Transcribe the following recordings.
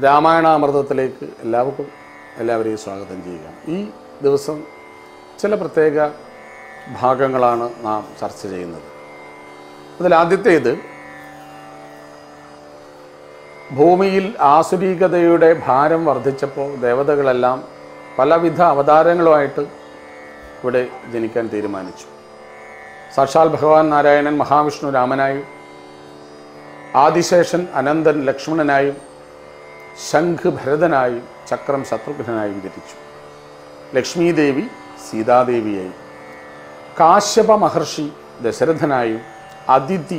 രാമായണാമൃതത്തിലേക്ക് എല്ലാവർക്കും എല്ലാവരെയും സ്വാഗതം ചെയ്യുക ഈ ദിവസം ചില പ്രത്യേക ഭാഗങ്ങളാണ് നാം ചർച്ച ചെയ്യുന്നത് അതിൽ ആദ്യത്തേത് ഭൂമിയിൽ ആസുരീകതയുടെ ഭാരം വർദ്ധിച്ചപ്പോൾ ദേവതകളെല്ലാം പലവിധ അവതാരങ്ങളുമായിട്ട് ഇവിടെ ജനിക്കാൻ തീരുമാനിച്ചു സാക്ഷാൽ ഭഗവാൻ നാരായണൻ മഹാവിഷ്ണു രാമനായും ആദിശേഷൻ അനന്തൻ ലക്ഷ്മണനായും ശംഖ് ഭരതനായും ചക്രം ശത്രുഘ്നായും ജനിച്ചു ലക്ഷ്മീദേവി സീതാദേവിയായി കാശ്യപ മഹർഷി ദശരഥനായും അതിഥി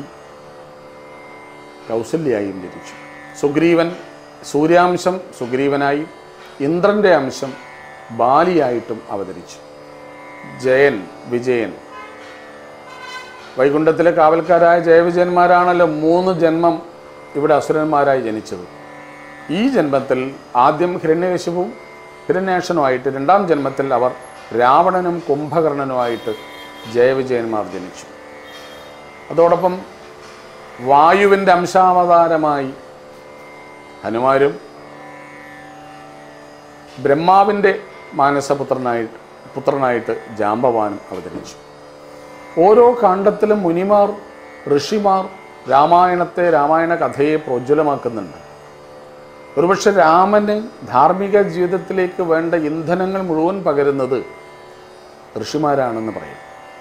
കൗസല്യായും ജനിച്ചു സുഗ്രീവൻ സൂര്യാംശം സുഗ്രീവനായും ഇന്ദ്രൻ്റെ അംശം ബാലിയായിട്ടും അവതരിച്ചു ജയൻ വിജയൻ വൈകുണ്ഠത്തിലെ കാവൽക്കാരായ ജയവിജയന്മാരാണല്ലോ മൂന്ന് ജന്മം ഇവിടെ അസുരന്മാരായി ജനിച്ചത് ഈ ജന്മത്തിൽ ആദ്യം ഹിരണ്യകശിപുവും ഹിരണ്യാക്ഷനുമായിട്ട് രണ്ടാം ജന്മത്തിൽ അവർ രാവണനും കുംഭകർണനുമായിട്ട് ജയവിജയന്മാർ ജനിച്ചു അതോടൊപ്പം വായുവിൻ്റെ അംശാവതാരമായി ഹനുമാരും ബ്രഹ്മാവിൻ്റെ മാനസപുത്രനായിട്ട് പുത്രനായിട്ട് ജാമ്പവാനും അവതരിച്ചു ഓരോ കാണ്ഡത്തിലും മുനിമാർ ഋഷിമാർ രാമായണത്തെ രാമായണ കഥയെ പ്രോജ്വലമാക്കുന്നുണ്ട് ഒരുപക്ഷെ രാമന് ധാർമ്മിക ജീവിതത്തിലേക്ക് വേണ്ട ഇന്ധനങ്ങൾ മുഴുവൻ പകരുന്നത് ഋഷിമാരാണെന്ന് പറയും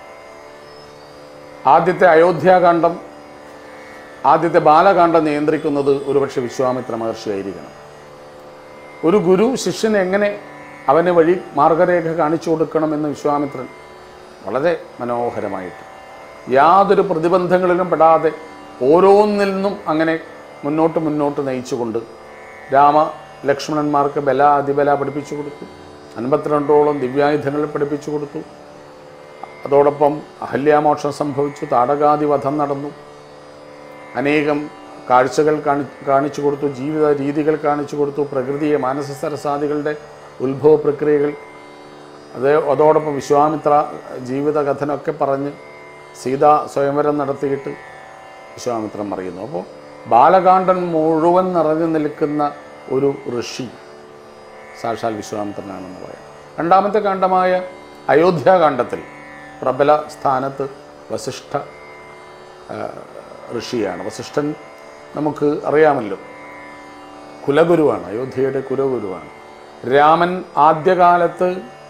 ആദ്യത്തെ അയോധ്യാകാന്ഡം ആദ്യത്തെ ബാലകാന്ഡം നിയന്ത്രിക്കുന്നത് ഒരുപക്ഷെ വിശ്വാമിത്ര മഹർഷിയായിരിക്കണം ഒരു ഗുരു ശിഷ്യന് എങ്ങനെ അവന് വഴി മാർഗരേഖ കാണിച്ചു കൊടുക്കണമെന്ന് വിശ്വാമിത്രൻ വളരെ മനോഹരമായിട്ട് യാതൊരു പ്രതിബന്ധങ്ങളിലും പെടാതെ ഓരോന്നിൽ നിന്നും അങ്ങനെ മുന്നോട്ട് മുന്നോട്ട് നയിച്ചുകൊണ്ട് രാമ ലക്ഷ്മണന്മാർക്ക് ബല അതിബല പഠിപ്പിച്ചു കൊടുത്തു അൻപത്തിരണ്ടോളം ദിവ്യായുധങ്ങൾ പഠിപ്പിച്ചു കൊടുത്തു അതോടൊപ്പം അഹല്യാമോക്ഷം സംഭവിച്ചു താടകാതി വധം നടന്നു അനേകം കാഴ്ചകൾ കാണി കാണിച്ചു കൊടുത്തു ജീവിത രീതികൾ കാണിച്ചു കൊടുത്തു പ്രകൃതിയെ മാനസ സരസാദികളുടെ ഉത്ഭവ പ്രക്രിയകൾ അത് അതോടൊപ്പം വിശ്വാമിത്ര ജീവിത കഥനൊക്കെ പറഞ്ഞ് സീത സ്വയംവരം നടത്തിയിട്ട് വിശ്വാമിത്രൻ അറിയുന്നു അപ്പോൾ ബാലകാണ്ഡൻ മുഴുവൻ നിറഞ്ഞു നിൽക്കുന്ന ഒരു ഋഷി സാക്ഷാൽ വിശ്വാമിത്രനാണെന്ന് പറയാം രണ്ടാമത്തെ കാണ്ഡമായ അയോധ്യാകാന്ഡത്തിൽ പ്രബല സ്ഥാനത്ത് വസിഷ്ഠ ആ, ഋഷിയാണ് വസിഷ്ഠൻ നമുക്ക് അറിയാമല്ലോ കുലഗുരുവാണ് അയോധ്യയുടെ കുലഗുരുവാണ് രാമൻ ആദ്യകാലത്ത്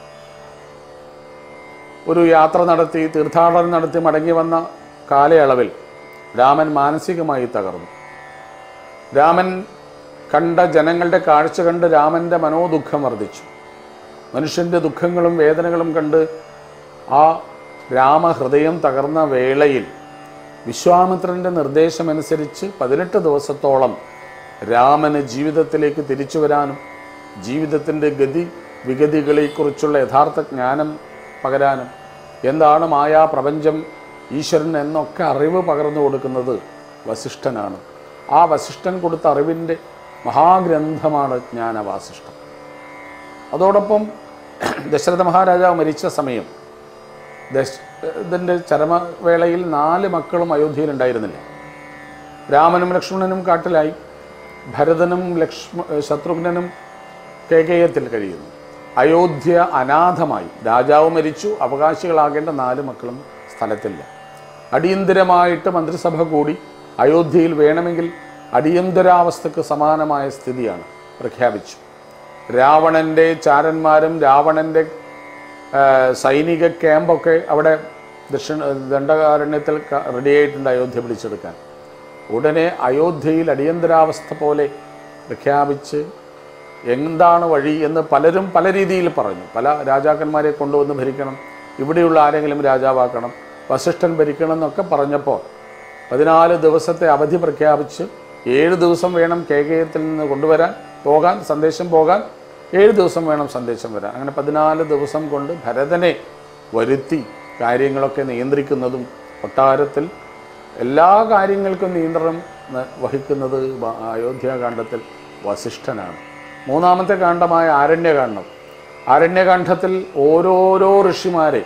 ഒരു യാത്ര നടത്തി തീർത്ഥാടനം നടത്തി മടങ്ങി വന്ന കാലയളവിൽ രാമൻ മാനസികമായി തകർന്നു രാമൻ കണ്ട ജനങ്ങളുടെ കാഴ്ച കണ്ട് രാമൻ്റെ മനോദുഃഖം വർദ്ധിച്ചു മനുഷ്യൻ്റെ ദുഃഖങ്ങളും വേദനകളും കണ്ട് ആ രാമഹൃദയം തകർന്ന വേളയിൽ വിശ്വാമിത്രൻ്റെ നിർദ്ദേശമനുസരിച്ച് പതിനെട്ട് ദിവസത്തോളം രാമന് ജീവിതത്തിലേക്ക് തിരിച്ചു വരാനും ജീവിതത്തിൻ്റെ ഗതി വിഗതികളെക്കുറിച്ചുള്ള യഥാർത്ഥ ജ്ഞാനം പകരാനും എന്താണ് മായാ പ്രപഞ്ചം ഈശ്വരൻ എന്നൊക്കെ അറിവ് പകർന്നു കൊടുക്കുന്നത് വസിഷ്ഠനാണ് ആ വസിഷ്ഠൻ കൊടുത്ത അറിവിൻ്റെ മഹാഗ്രന്ഥമാണ് ജ്ഞാനവാസിഷ്ഠം അതോടൊപ്പം ദശരഥ മഹാരാജാവ് മരിച്ച സമയം ദശ ഇതിൻ്റെ ചരമവേളയിൽ നാല് മക്കളും അയോധ്യയിലുണ്ടായിരുന്നില്ല രാമനും ലക്ഷ്മണനും കാട്ടിലായി ഭരതനും ലക്ഷ്മ ശത്രുഘ്നനും കേകയത്തിൽ കഴിയുന്നു അയോധ്യ അനാഥമായി രാജാവ് മരിച്ചു അവകാശികളാകേണ്ട നാല് മക്കളും സ്ഥലത്തില്ല അടിയന്തരമായിട്ട് മന്ത്രിസഭ കൂടി അയോധ്യയിൽ വേണമെങ്കിൽ അടിയന്തരാവസ്ഥക്ക് സമാനമായ സ്ഥിതിയാണ് പ്രഖ്യാപിച്ചു രാവണൻ്റെ ചാരന്മാരും രാവണൻ്റെ ആ, സൈനിക ക്യാമ്പൊക്കെ അവിടെ ദക്ഷിണ ദണ്ഡകാരണ്യത്തിൽ ക- റെഡിയായിട്ടുണ്ട് അയോധ്യ പിടിച്ചെടുക്കാൻ ഉടനെ അയോധ്യയിൽ അടിയന്തരാവസ്ഥ പോലെ പ്രഖ്യാപിച്ച് എന്താണ് വഴി എന്ന് പലരും പല രീതിയിൽ പറഞ്ഞു പല രാജാക്കന്മാരെ കൊണ്ടുവന്ന് ഭരിക്കണം ഇവിടെയുള്ള ആരെങ്കിലും രാജാവാക്കണം വസിഷ്ഠൻ ഭരിക്കണം എന്നൊക്കെ പറഞ്ഞപ്പോൾ പതിനാല് ദിവസത്തെ അവധി പ്രഖ്യാപിച്ച് ഏഴ് ദിവസം വേണം കേകയത്തിൽ നിന്ന് കൊണ്ടുവരാൻ പോകാൻ സന്ദേശം പോകാൻ ഏഴ് ദിവസം വേണം സന്ദേശം വരാൻ അങ്ങനെ പതിനാല് ദിവസം കൊണ്ട് ഭരതനെ വരുത്തി കാര്യങ്ങളൊക്കെ നിയന്ത്രിക്കുന്നതും കൊട്ടാരത്തിൽ എല്ലാ കാര്യങ്ങൾക്കും നിയന്ത്രണം ന- വഹിക്കുന്നത് വ- അയോധ്യാകാന്ഡത്തിൽ വസിഷ്ഠനാണ് മൂന്നാമത്തെ കാണ്ഡമായ ആരണ്യകാന്ഡം ആരണ്യകാന്ഡത്തിൽ ഓരോരോ ഋഷിമാരെ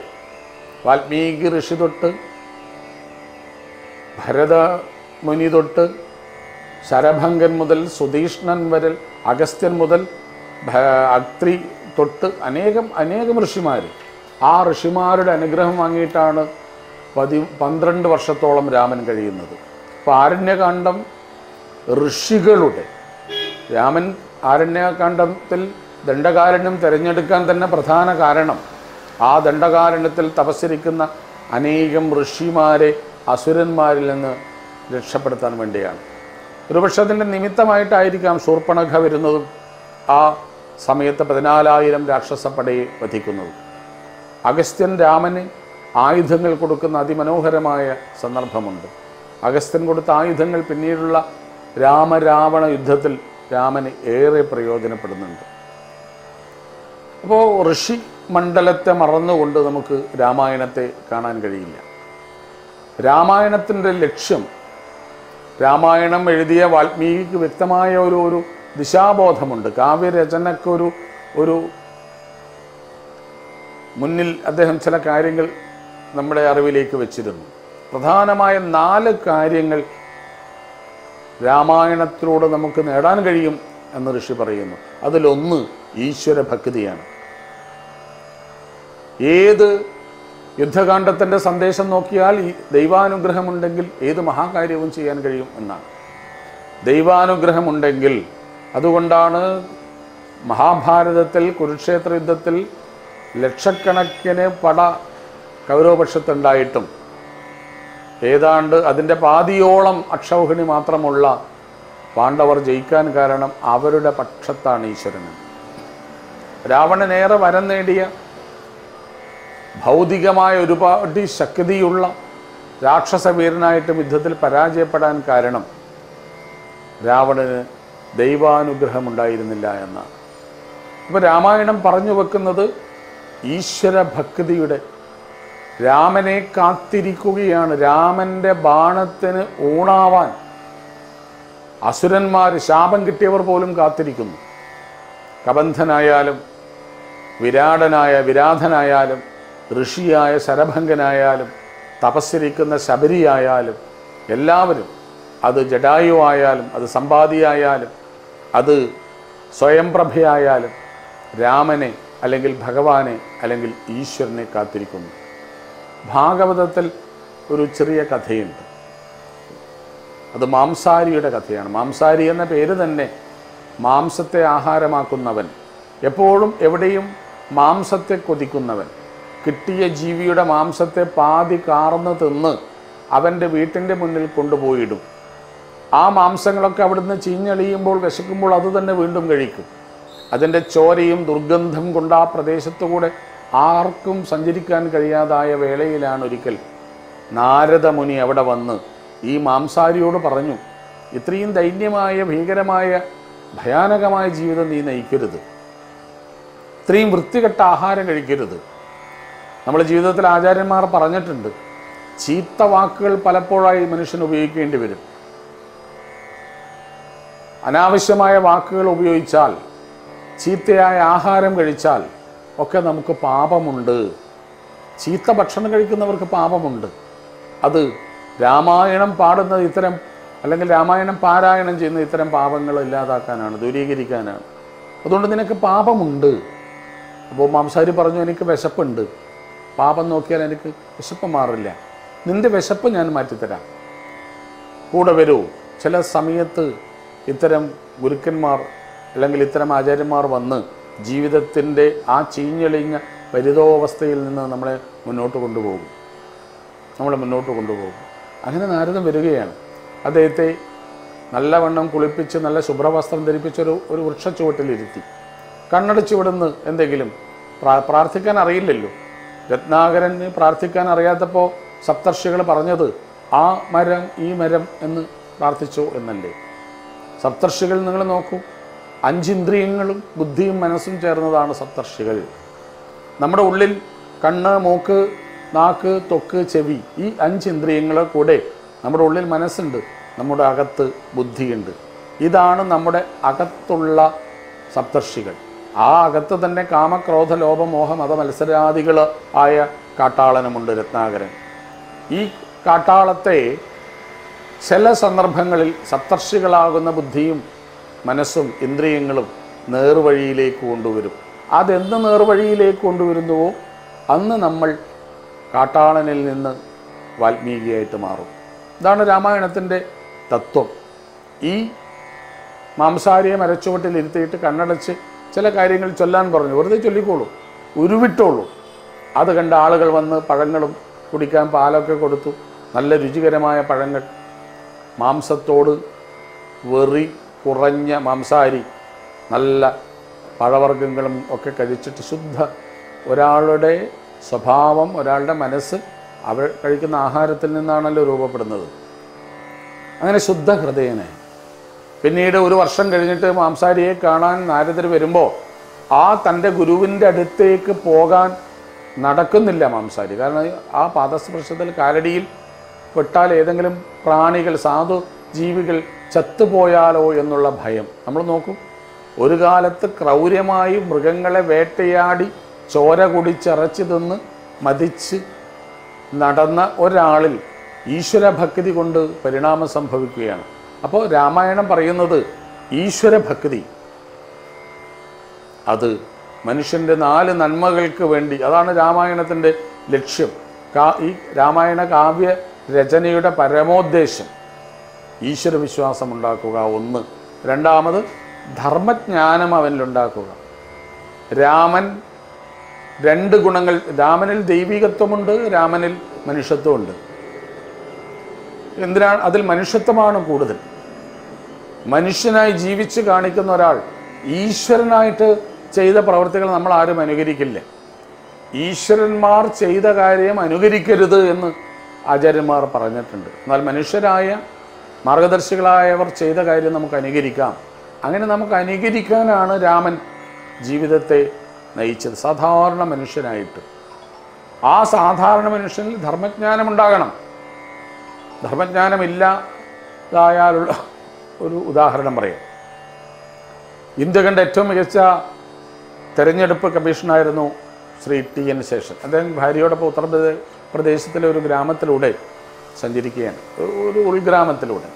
വാൽമീകി ഋഷി തൊട്ട് ഭരത മുനി തൊട്ട് ശരഭങ്കൻ മുതൽ സുധീഷ്ണൻ വരെ അഗസ്ത്യൻ മുതൽ ഭ- അത്രി തൊട്ട് അനേകം അനേകം ഋഷിമാർ ആ ഋഷിമാരുടെ അനുഗ്രഹം വാങ്ങിയിട്ടാണ് പതി പന്ത്രണ്ട് വർഷത്തോളം രാമൻ കഴിയുന്നത് അപ്പോൾ ആരണ്യകാന്ഡം ഋഷികളുടെ രാമൻ ആരണ്യകാന്ഡത്തിൽ ദണ്ഡകാരണ്യം തിരഞ്ഞെടുക്കാൻ തന്നെ പ്രധാന കാരണം ആ ദണ്ഡകാരണ്യത്തിൽ തപസ്സിരിക്കുന്ന അനേകം ഋഷിമാരെ അസുരന്മാരിൽ നിന്ന് രക്ഷപ്പെടുത്താൻ വേണ്ടിയാണ് ഒരുപക്ഷെ അതിൻ്റെ നിമിത്തമായിട്ടായിരിക്കാം ശൂർപ്പണഖ വരുന്നതും ആ സമയത്ത് പതിനാലായിരം രാക്ഷസപ്പടയെ വധിക്കുന്നതും അഗസ്ത്യൻ രാമന് ആയുധങ്ങൾ കൊടുക്കുന്ന അതിമനോഹരമായ സന്ദർഭമുണ്ട് അഗസ്ത്യൻ കൊടുത്ത ആയുധങ്ങൾ പിന്നീടുള്ള രാമരാവണ യുദ്ധത്തിൽ രാമന് ഏറെ പ്രയോജനപ്പെടുന്നുണ്ട് അപ്പോൾ ഋഷി മണ്ഡലത്തെ മറന്നുകൊണ്ട് നമുക്ക് രാമായണത്തെ കാണാൻ കഴിയില്ല രാമായണത്തിൻ്റെ ലക്ഷ്യം രാമായണം എഴുതിയ വാൽമീകിക്ക് വ്യക്തമായ ഒരു ഒരു ദിശാബോധമുണ്ട് കാവ്യരചനക്കൊരു ഒരു മുന്നിൽ അദ്ദേഹം ചില കാര്യങ്ങൾ നമ്മുടെ അറിവിലേക്ക് വെച്ചിരുന്നു പ്രധാനമായ നാല് കാര്യങ്ങൾ രാമായണത്തിലൂടെ നമുക്ക് നേടാൻ കഴിയും എന്ന് ഋഷി പറയുന്നു അതിലൊന്ന് ഈശ്വര ഭക്തിയാണ് ഏത് യുദ്ധകാന്ഡത്തിൻ്റെ സന്ദേശം നോക്കിയാൽ ഈ ദൈവാനുഗ്രഹമുണ്ടെങ്കിൽ ഏത് മഹാകാര്യവും ചെയ്യാൻ കഴിയും എന്നാണ് ദൈവാനുഗ്രഹമുണ്ടെങ്കിൽ അതുകൊണ്ടാണ് മഹാഭാരതത്തിൽ കുരുക്ഷേത്ര യുദ്ധത്തിൽ ലക്ഷക്കണക്കിന് പട കൗരവപക്ഷത്തുണ്ടായിട്ടും ഏതാണ്ട് അതിൻ്റെ പാതിയോളം അക്ഷൗഹിണി മാത്രമുള്ള പാണ്ഡവർ ജയിക്കാൻ കാരണം അവരുടെ പക്ഷത്താണ് ഈശ്വരന് രാവണനേറെ വരം നേടിയ ഭൗതികമായ ഒരുപാട് ശക്തിയുള്ള രാക്ഷസവീരനായിട്ടും യുദ്ധത്തിൽ പരാജയപ്പെടാൻ കാരണം രാവണന് ദൈവാനുഗ്രഹമുണ്ടായിരുന്നില്ല എന്നാണ് അപ്പോൾ രാമായണം പറഞ്ഞു വെക്കുന്നത് ഈശ്വര ഭക്തിയുടെ രാമനെ കാത്തിരിക്കുകയാണ് രാമൻ്റെ ബാണത്തിന് ഊണാവാൻ അസുരന്മാർ ശാപം കിട്ടിയവർ പോലും കാത്തിരിക്കുന്നു കബന്ധനായാലും വിരാടനായ വിരാധനായാലും ഋഷിയായ ശരഭങ്കനായാലും തപസ്സിരിക്കുന്ന ശബരിയായാലും എല്ലാവരും അത് ജഡായു ആയാലും അത് സമ്പാദിയായാലും അത് സ്വയംപ്രഭയായാലും രാമനെ അല്ലെങ്കിൽ ഭഗവാനെ അല്ലെങ്കിൽ ഈശ്വരനെ കാത്തിരിക്കുന്നു ഭാഗവതത്തിൽ ഒരു ചെറിയ കഥയുണ്ട് അത് മാംസാരിയുടെ കഥയാണ് മാംസാരി എന്ന പേര് തന്നെ മാംസത്തെ ആഹാരമാക്കുന്നവൻ എപ്പോഴും എവിടെയും മാംസത്തെ കൊതിക്കുന്നവൻ കിട്ടിയ ജീവിയുടെ മാംസത്തെ പാതി കാർന്ന് തിന്ന് അവൻ്റെ വീട്ടിൻ്റെ മുന്നിൽ കൊണ്ടുപോയിടും ആ മാംസങ്ങളൊക്കെ അവിടുന്ന് ചീഞ്ഞളിയുമ്പോൾ വിശക്കുമ്പോൾ അത് തന്നെ വീണ്ടും കഴിക്കും അതിൻ്റെ ചോരയും ദുർഗന്ധം കൊണ്ട് ആ പ്രദേശത്തുകൂടെ ആർക്കും സഞ്ചരിക്കാൻ കഴിയാതായ വേളയിലാണ് ഒരിക്കൽ നാരദമുനി അവിടെ വന്ന് ഈ മാംസാരിയോട് പറഞ്ഞു ഇത്രയും ദൈന്യമായ ഭീകരമായ ഭയാനകമായ ജീവിതം നീ നയിക്കരുത് ഇത്രയും വൃത്തികെട്ട ആഹാരം കഴിക്കരുത് നമ്മുടെ ജീവിതത്തിൽ ആചാര്യന്മാർ പറഞ്ഞിട്ടുണ്ട് ചീത്ത വാക്കുകൾ പലപ്പോഴായി മനുഷ്യൻ ഉപയോഗിക്കേണ്ടി വരും അനാവശ്യമായ വാക്കുകൾ ഉപയോഗിച്ചാൽ ചീത്തയായ ആഹാരം കഴിച്ചാൽ ഒക്കെ നമുക്ക് പാപമുണ്ട് ചീത്ത ഭക്ഷണം കഴിക്കുന്നവർക്ക് പാപമുണ്ട് അത് രാമായണം പാടുന്നത് ഇത്തരം അല്ലെങ്കിൽ രാമായണം പാരായണം ചെയ്യുന്ന ഇത്തരം പാപങ്ങൾ ഇല്ലാതാക്കാനാണ് ദൂരീകരിക്കാനാണ് അതുകൊണ്ട് നിനക്ക് പാപമുണ്ട് അപ്പോൾ മാംസാരി പറഞ്ഞു എനിക്ക് വിശപ്പുണ്ട് പാപം നോക്കിയാൽ എനിക്ക് വിശപ്പ് മാറില്ല നിന്റെ വിശപ്പ് ഞാൻ മാറ്റിത്തരാം കൂടെ വരൂ ചില സമയത്ത് ഇത്തരം ഗുരുക്കന്മാർ അല്ലെങ്കിൽ ഇത്തരം ആചാര്യന്മാർ വന്ന് ജീവിതത്തിൻ്റെ ആ ചീഞ്ഞളിഞ്ഞ പരിതോവസ്ഥയിൽ നിന്ന് നമ്മളെ മുന്നോട്ട് കൊണ്ടുപോകും നമ്മളെ മുന്നോട്ട് കൊണ്ടുപോകും അങ്ങനെ നാരദം വരികയാണ് അദ്ദേഹത്തെ നല്ലവണ്ണം കുളിപ്പിച്ച് നല്ല ശുഭ്രവസ്ത്രം ധരിപ്പിച്ചൊരു ഒരു വൃക്ഷച്ചുവട്ടിലിരുത്തി കണ്ണടച്ച് വിടുന്ന് എന്തെങ്കിലും പ്രാ- പ്രാർത്ഥിക്കാൻ അറിയില്ലല്ലോ രത്നാകരന് പ്രാർത്ഥിക്കാൻ അറിയാത്തപ്പോൾ സപ്തർഷികൾ പറഞ്ഞത് ആ മരം ഈ മരം എന്ന് പ്രാർത്ഥിച്ചു എന്നല്ലേ സപ്തർഷികൾ നിങ്ങൾ നോക്കൂ അഞ്ചിന്ദ്രിയങ്ങളും ബുദ്ധിയും മനസ്സും ചേർന്നതാണ് സപ്തർഷികൾ നമ്മുടെ ഉള്ളിൽ കണ്ണ് മൂക്ക് നാക്ക് തൊക്ക് ചെവി ഈ അഞ്ച് ഇന്ദ്രിയങ്ങളെ കൂടെ നമ്മുടെ ഉള്ളിൽ മനസ്സുണ്ട് നമ്മുടെ അകത്ത് ബുദ്ധിയുണ്ട് ഇതാണ് നമ്മുടെ അകത്തുള്ള സപ്തർഷികൾ ആ അകത്ത് തന്നെ കാമക്രോധ ലോഭ മോഹ മത മത്സരാദികൾ ആയ കാട്ടാളനമുണ്ട് രത്നാകരൻ ഈ കാട്ടാളത്തെ ചില സന്ദർഭങ്ങളിൽ സപ്തർഷികളാകുന്ന ബുദ്ധിയും മനസ്സും ഇന്ദ്രിയങ്ങളും നേർവഴിയിലേക്ക് കൊണ്ടുവരും അതെന്ത് നേർവഴിയിലേക്ക് കൊണ്ടുവരുന്നുവോ അന്ന് നമ്മൾ കാട്ടാളനിൽ നിന്ന് വാൽമീകിയായിട്ട് മാറും ഇതാണ് രാമായണത്തിൻ്റെ തത്വം ഈ മാംസാരിയെ മരച്ചുവട്ടിൽ ഇരുത്തിയിട്ട് കണ്ണടച്ച് ചില കാര്യങ്ങൾ ചൊല്ലാൻ പറഞ്ഞു വെറുതെ ചൊല്ലിക്കോളൂ ഉരുവിട്ടോളൂ അത് കണ്ട ആളുകൾ വന്ന് പഴങ്ങളും കുടിക്കാൻ പാലൊക്കെ കൊടുത്തു നല്ല രുചികരമായ പഴങ്ങൾ മാംസത്തോട് വെറി കുറഞ്ഞ മാംസാരി നല്ല പഴവർഗ്ഗങ്ങളും ഒക്കെ കഴിച്ചിട്ട് ശുദ്ധ ഒരാളുടെ സ്വഭാവം ഒരാളുടെ മനസ്സ് അവർ കഴിക്കുന്ന ആഹാരത്തിൽ നിന്നാണല്ലോ രൂപപ്പെടുന്നത് അങ്ങനെ ശുദ്ധ ഹൃദയനെ പിന്നീട് ഒരു വർഷം കഴിഞ്ഞിട്ട് മാംസാരിയെ കാണാൻ നാരദർ വരുമ്പോൾ ആ തൻ്റെ ഗുരുവിൻ്റെ അടുത്തേക്ക് പോകാൻ നടക്കുന്നില്ല മാംസാരി കാരണം ആ പാദസ്പർശത്തിൽ കാലടിയിൽ പെട്ടാൽ ഏതെങ്കിലും പ്രാണികൾ സാധു ജീവികൾ ചത്തുപോയാലോ എന്നുള്ള ഭയം നമ്മൾ നോക്കൂ ഒരു കാലത്ത് ക്രൗര്യമായി മൃഗങ്ങളെ വേട്ടയാടി ചോര കുടിച്ചറച്ചു തിന്ന് മതിച്ച് നടന്ന ഒരാളിൽ ഈശ്വരഭക്തി കൊണ്ട് പരിണാമം സംഭവിക്കുകയാണ് അപ്പോൾ രാമായണം പറയുന്നത് ഈശ്വരഭക്തി അത് മനുഷ്യൻ്റെ നാല് നന്മകൾക്ക് വേണ്ടി അതാണ് രാമായണത്തിൻ്റെ ലക്ഷ്യം കാ ഈ രാമായണ കാവ്യ രചനയുടെ പരമോദ്ദേശം ഈശ്വരവിശ്വാസം ഉണ്ടാക്കുക ഒന്ന് രണ്ടാമത് ധർമ്മജ്ഞാനം അവനിലുണ്ടാക്കുക രാമൻ രണ്ട് ഗുണങ്ങൾ രാമനിൽ ദൈവികത്വമുണ്ട് രാമനിൽ മനുഷ്യത്വമുണ്ട് എന്തിനാണ് അതിൽ മനുഷ്യത്വമാണ് കൂടുതൽ മനുഷ്യനായി ജീവിച്ച് കാണിക്കുന്ന ഒരാൾ ഈശ്വരനായിട്ട് ചെയ്ത പ്രവർത്തികൾ നമ്മൾ ആരും അനുകരിക്കില്ല ഈശ്വരന്മാർ ചെയ്ത കാര്യം അനുകരിക്കരുത് എന്ന് ആചാര്യന്മാർ പറഞ്ഞിട്ടുണ്ട് എന്നാൽ മനുഷ്യരായ മാർഗദർശികളായവർ ചെയ്ത കാര്യം നമുക്ക് അനുകരിക്കാം അങ്ങനെ നമുക്ക് അനുകരിക്കാനാണ് രാമൻ ജീവിതത്തെ നയിച്ചത് സാധാരണ മനുഷ്യനായിട്ട് ആ സാധാരണ മനുഷ്യനിൽ ധർമ്മജ്ഞാനം ഉണ്ടാകണം ധർമ്മജ്ഞാനമില്ലാതായാലുള്ള ഒരു ഉദാഹരണം പറയാം ഇന്ത്യ കണ്ട ഏറ്റവും മികച്ച തെരഞ്ഞെടുപ്പ് കമ്മീഷനായിരുന്നു ശ്രീ ടി എൻ ശേഷൻ അദ്ദേഹം ഭാര്യയോടൊപ്പം ഉത്തർപ്രദേശ് പ്രദേശത്തിലെ ഒരു ഗ്രാമത്തിലൂടെ സഞ്ചരിക്കുകയാണ് ഒരു- ഒരു ഉൾഗ്രാമത്തിലൂടെ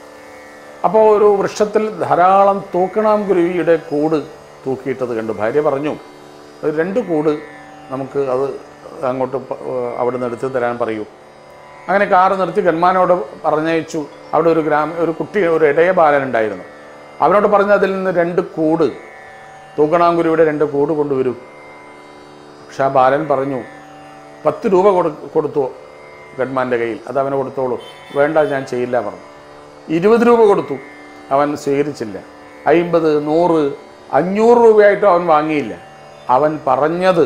അപ്പോൾ ഒരു വൃക്ഷത്തിൽ ധാരാളം തൂക്കണാം കുരുവിയുടെ കൂട് തൂക്കിയിട്ടത് കണ്ടു ഭാര്യ പറഞ്ഞു "ഒരു രണ്ട് കൂട് നമുക്ക് അത് അങ്ങോട്ട് പ- അവിടെ നിന്ന് എടുത്ത് തരാൻ പറയൂ അങ്ങനെ കാറ് നിർത്തി ഗന്മാനോട് പറഞ്ഞയച്ചു അവിടെ ഒരു ഗ്രാമ ഒരു കുട്ടി ഒരു ഇടയ ബാലനുണ്ടായിരുന്നു അവനോട് പറഞ്ഞ് അതിൽ നിന്ന് രണ്ട് കൂട് തൂക്കണാങ്കുരുവിടെ രണ്ട് കൂട് കൊണ്ടുവരൂ പക്ഷെ ആ ബാലൻ പറഞ്ഞു പത്ത് രൂപ കൊടു കൊടുത്തു ഗഡ്മാൻ്റെ കയ്യിൽ അത് അവന് കൊടുത്തോളൂ വേണ്ട ഞാൻ ചെയ്യില്ല പറഞ്ഞു ഇരുപത് രൂപ കൊടുത്തു അവൻ സ്വീകരിച്ചില്ല അയിമ്പത് നൂറ് അഞ്ഞൂറ് രൂപയായിട്ടും അവൻ വാങ്ങിയില്ല അവൻ പറഞ്ഞത്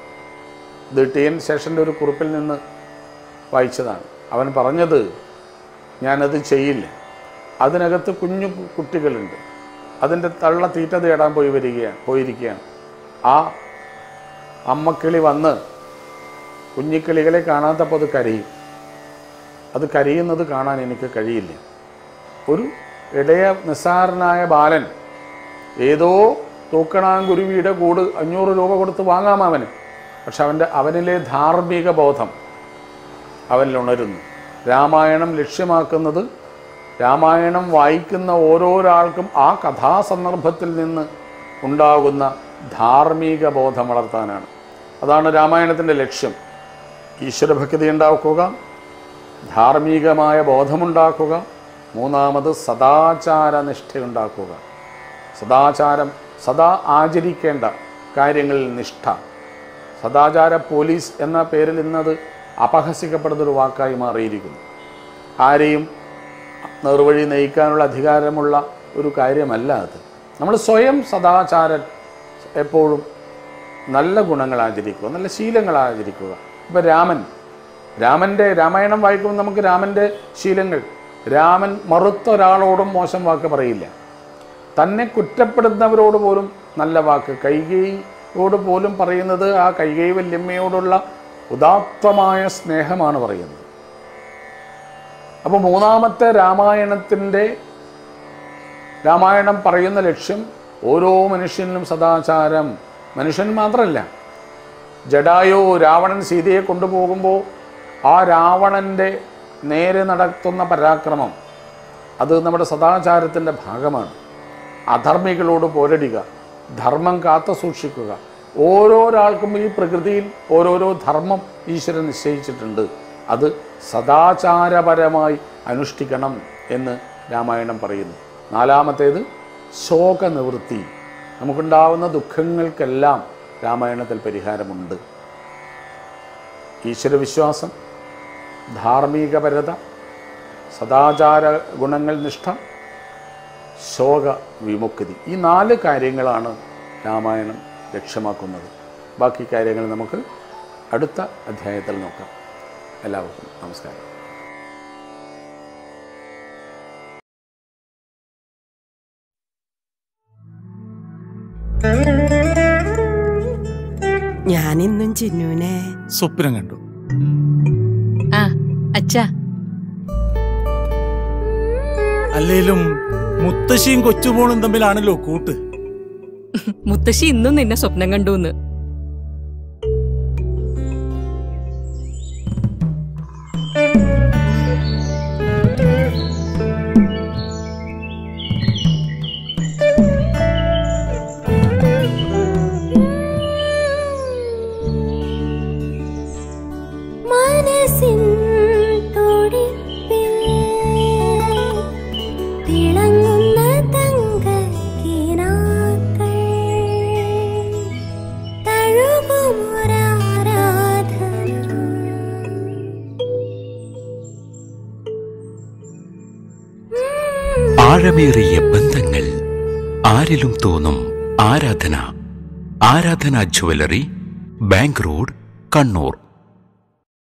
ഇത് ടി എൻ ശേഷൻ്റെ ഒരു കുറിപ്പിൽ നിന്ന് വായിച്ചതാണ് അവൻ പറഞ്ഞത് ഞാനത് ചെയ്യില്ല അതിനകത്ത് കുഞ്ഞു കു- കുട്ടികളുണ്ട് അതിൻ്റെ തള്ള തീറ്റ തേടാൻ പോയി വരികയാണ് പോയിരിക്കുകയാണ് ആ അമ്മക്കിളി വന്ന് കുഞ്ഞിക്കിളികളെ കാണാത്തപ്പോൾ അത് കരയും അത് കരയുന്നത് കാണാൻ എനിക്ക് കഴിയില്ല ഒരു ഇടയ നിസ്സാരനായ ബാലൻ ഏതോ തൂക്കണാങ്കുരുവിയുടെ കൂട് അഞ്ഞൂറ് രൂപ കൊടുത്ത് വാങ്ങാം അവന് പക്ഷെ അവൻ്റെ അവനിലെ ധാർമ്മിക ബോധം അവനിൽ ഉണരുന്നു രാമായണം ലക്ഷ്യമാക്കുന്നത് രാമായണം വായിക്കുന്ന ഓരോരാൾക്കും ആ കഥാസന്ദർഭത്തിൽ നിന്ന് ഉണ്ടാകുന്ന ധാർമ്മിക ബോധം വളർത്താനാണ് അതാണ് രാമായണത്തിൻ്റെ ലക്ഷ്യം ഈശ്വരഭക്തി ഉണ്ടാക്കുക ധാർമ്മികമായ ബോധമുണ്ടാക്കുക മൂന്നാമത് സദാചാര നിഷ്ഠയുണ്ടാക്കുക സദാചാരം സദാ ആചരിക്കേണ്ട കാര്യങ്ങളിൽ നിഷ്ഠ സദാചാര പോലീസ് എന്ന പേരിൽ ഇന്നത് അപഹസിക്കപ്പെടുന്നൊരു വാക്കായി മാറിയിരിക്കുന്നു ആരെയും നേർവഴി നയിക്കാനുള്ള അധികാരമുള്ള ഒരു കാര്യമല്ല അത് നമ്മൾ സ്വയം സദാചാരൻ എപ്പോഴും നല്ല ഗുണങ്ങൾ ആചരിക്കുക നല്ല ശീലങ്ങൾ ആചരിക്കുക ഇപ്പം രാമൻ രാമൻ്റെ രാമായണം വായിക്കുമ്പോൾ നമുക്ക് രാമൻ്റെ ശീലങ്ങൾ രാമൻ മറുത്ത ഒരാളോടും മോശം വാക്ക് പറയില്ല തന്നെ കുറ്റപ്പെടുന്നവരോട് പോലും നല്ല വാക്ക് കൈകൈയോട് പോലും പറയുന്നത് ആ കൈകൈ വല്യമ്മയോടുള്ള ഉദാത്തമായ സ്നേഹമാണ് പറയുന്നത് അപ്പോൾ മൂന്നാമത്തെ രാമായണത്തിൻ്റെ രാമായണം പറയുന്ന ലക്ഷ്യം ഓരോ മനുഷ്യനിലും സദാചാരം മനുഷ്യൻ മാത്രമല്ല ജഡായു രാവണൻ സീതയെ കൊണ്ടുപോകുമ്പോൾ ആ രാവണൻ്റെ നേരെ നടത്തുന്ന പരാക്രമം അത് നമ്മുടെ സദാചാരത്തിൻ്റെ ഭാഗമാണ് അധർമ്മികളോട് പോരടിക ധർമ്മം കാത്തു സൂക്ഷിക്കുക ഓരോരാൾക്കും ഈ പ്രകൃതിയിൽ ഓരോരോ ധർമ്മം ഈശ്വരൻ നിശ്ചയിച്ചിട്ടുണ്ട് അത് സദാചാരപരമായി അനുഷ്ഠിക്കണം എന്ന് രാമായണം പറയുന്നു നാലാമത്തേത് ശോകനിവൃത്തി നമുക്കുണ്ടാവുന്ന ദുഃഖങ്ങൾക്കെല്ലാം രാമായണത്തിൽ പരിഹാരമുണ്ട് ഈശ്വരവിശ്വാസം ധാർമ്മികപരത സദാചാര ഗുണങ്ങൾ നിഷ്ഠ ശോക വിമുക്തി ഈ നാല് കാര്യങ്ങളാണ് രാമായണം ലക്ഷ്യമാക്കുന്നത് ബാക്കി കാര്യങ്ങൾ നമുക്ക് അടുത്ത അധ്യായത്തിൽ നോക്കാം എല്ലാവർക്കും നമസ്കാരം ഞാനിന്നും ചിന്നുവിനെ സ്വപ്നം കണ്ടു ആ അച്ഛാ അല്ലേലും മുത്തശ്ശിയും കൊച്ചുമോളും തമ്മിലാണല്ലോ കൂട്ട് മുത്തശ്ശി ഇന്നും നിന്നെ സ്വപ്നം കണ്ടുന്ന് മനസ്സിൻ തുടിപ്പിൽ തിളങ്ങുന്ന തങ്കക്കിനാക്കൾ തഴുകുമൊരാരാധന ആഴമേറിയ ബന്ധങ്ങൾ ആരിലും തോന്നും ആരാധന ആരാധന ജ്വല്ലറി ബാങ്ക് റോഡ് കണ്ണൂർ